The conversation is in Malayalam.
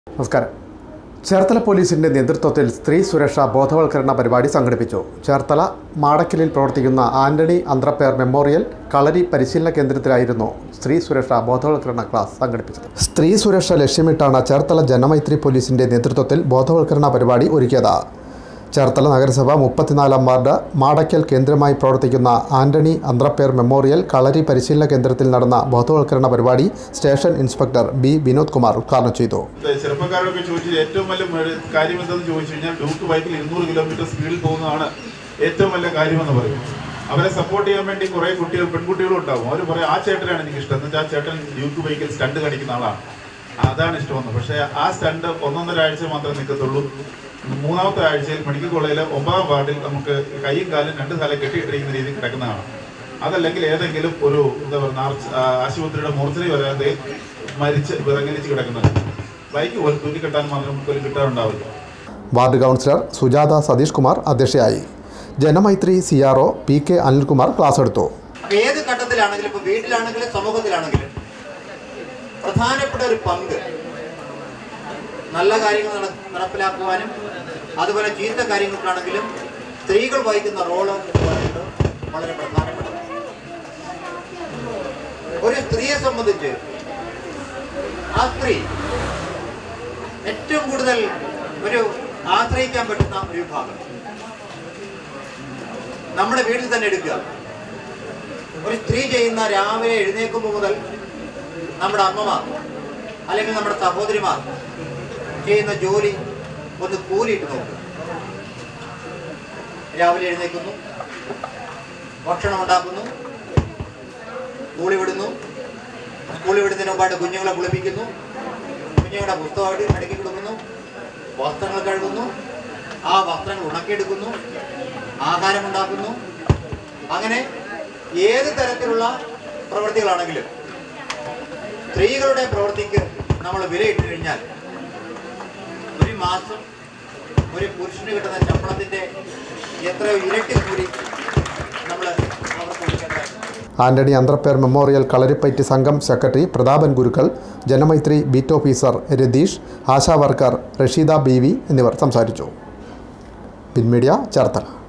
നമസ്കാരം ചേർത്തല പോലീസിന്റെ നേതൃത്വത്തിൽ സ്ത്രീ സുരക്ഷാ ബോധവൽക്കരണ പരിപാടി സംഘടിപ്പിച്ചു ചേർത്തല മാടക്കലിൽ പ്രവർത്തിക്കുന്ന ആന്റണി അന്ത്രപ്പേർ മെമ്മോറിയൽ കളരി പരിശീലന കേന്ദ്രത്തിലായിരുന്നു സ്ത്രീ സുരക്ഷാ ബോധവൽക്കരണ ക്ലാസ് സംഘടിപ്പിച്ചത് സ്ത്രീ സുരക്ഷ ലക്ഷ്യമിട്ടാണ് ചേർത്തല ജനമൈത്രി പോലീസിന്റെ നേതൃത്വത്തിൽ ബോധവൽക്കരണ പരിപാടി ഒരുക്കിയത് ചേർത്തല നഗരസഭ മുപ്പത്തിനാലാം വാർഡ് മാടക്കൽ കേന്ദ്രമായി പ്രവർത്തിക്കുന്ന ആന്റണി അന്ത്രപ്പേർ മെമ്മോറിയൽ കളരി പരിശീലന കേന്ദ്രത്തിൽ നടന്ന ബോധവൽക്കരണ പരിപാടി station inspector B Vinod Kumar ഉദ്ഘാടനം ചെയ്തു ചെറുപ്പക്കാരൊക്കെ ചോദിച്ചത് ഏറ്റവും വലിയ മെ- കാര്യം എന്തെന്ന് ചോദിച്ചു കഴിഞ്ഞാൽ ഡ്യൂക്ക് ബൈക്കിൽ ഇരുന്നൂറ് കിലോമീറ്റർ സ്പീഡിൽ പോകുന്നതാണ് ഏറ്റവും വലിയ കാര്യമെന്ന് പറയും അവരെ സപ്പോർട്ട് ചെയ്യാൻ വേണ്ടി കുറേ കുട്ടികൾ പെൺകുട്ടികളും ഉണ്ടാവും അവർ പറയും ആ ചേട്ടനാണ് എനിക്ക് ഇഷ്ടം എന്ന് വെച്ചാൽ ആ ചേട്ടൻ ഡ്യൂക്ക് ബൈക്കിൽ സ്റ്റണ്ട് കാണിക്കുന്ന ആളാണ് അതാണ് ഇഷ്ടമെന്ന് പക്ഷേ ആ സ്റ്റണ്ട് ഒന്നൊന്നര ആഴ്ച മാത്രമേ നിൽക്കത്തുള്ളൂ മൂന്നാമത്തെ ആഴ്ചയിൽ മെഡിക്കൽ കോളേജിലെ ഒമ്പതാം വാർഡിൽ നമുക്ക് കൈയും കാലും രണ്ട് കാലം കെട്ടിയിട്ടിരിക്കുന്ന രീതിയിൽ കിടക്കുന്നതാണ് അതല്ലെങ്കിൽ ഏതെങ്കിലും ഒരു എന്താ പറയുക ആർച്ച്- ആ, ആശുപത്രിയുടെ മോർച്ചറി വരാതെ മരിച്ച് വിറങ്ങലിച്ച് കിടക്കുന്നത് ബൈക്ക് പോലും തൂക്കിക്കെട്ടാൻ മാത്രം പോലും കിട്ടാറുണ്ടാവില്ല വാർഡ് കൗൺസിലർ സുജാത സതീഷ് കുമാർ അധ്യക്ഷയായി Janamaithri C R O P K Anilkumar class എടുത്തു അപ്പൊ ഏത് ഘട്ടത്തിലാണെങ്കിലും ഇപ്പൊ വീട്ടിലാണെങ്കിലും സമൂഹത്തിലാണെങ്കിലും പ്രധാനപ്പെട്ട ഒരു പങ്ക് നല്ല കാര്യങ്ങൾ നട- നടപ്പിലാക്കുവാനും അതുപോലെ ചീത്ത കാര്യങ്ങൾക്കാണെങ്കിലും സ്ത്രീകൾ വഹിക്കുന്ന റോള് എന്ന് പറയുന്നത് വളരെ പ്രധാനപ്പെട്ടതാണ് ഒരു സ്ത്രീയെ സംബന്ധിച്ച് ആ സ്ത്രീ ഏറ്റവും കൂടുതൽ ഒരു ആശ്രയിക്കാൻ പറ്റുന്ന ഒരു വിഭാഗം നമ്മുടെ വീട്ടിൽ തന്നെ എടുക്കുക ഒരു സ്ത്രീ ചെയ്യുന്ന രാവിലെ എഴുന്നേൽക്കുമ്പോൾ മുതൽ നമ്മുടെ അമ്മമാർ അല്ലെങ്കിൽ നമ്മുടെ സഹോദരിമാർ ചെയ്യുന്ന ജോലി ഒന്ന് കൂലിയിട്ട് നോക്കുക രാവിലെ എഴുന്നേൽക്കുന്നു ഭക്ഷണം ഉണ്ടാക്കുന്നു സ്കൂളിൽ വിടുന്നു സ്കൂളിൽ വിടുന്നതിന് മുമ്പായിട്ട് കുഞ്ഞുങ്ങളെ കുളിപ്പിക്കുന്നു കുഞ്ഞുങ്ങളുടെ പുസ്തകമായിട്ട് അടുക്കി കൊടുക്കുന്നു വസ്ത്രങ്ങൾ കഴുകുന്നു ആ വസ്ത്രങ്ങൾ ഉണക്കിയെടുക്കുന്നു ആഹാരമുണ്ടാക്കുന്നു അങ്ങനെ ഏത് തരത്തിലുള്ള പ്രവൃത്തികളാണെങ്കിലും സ്ത്രീകളുടെ പ്രവൃത്തിക്ക് നമ്മൾ വിലയിട്ട് കഴിഞ്ഞാൽ ഒരു മാസം ഒരു പുരുഷന് കിട്ടുന്ന ശമ്പളത്തിന്റെ എത്രയോ ഇരട്ടി കൂടി നമ്മൾ അവർക്ക് കൊടുക്കേണ്ടതായിട്ടുണ്ട് Antony Anthrapper memorial Kalaripayattu Sangham secretary Prathapan Gurukkal Janamaithri beat officer Ratheesh ASHA worker Rasheeda B V എന്നിവർ സംസാരിച്ചു പിൻമീഡിയ ചേർത്തല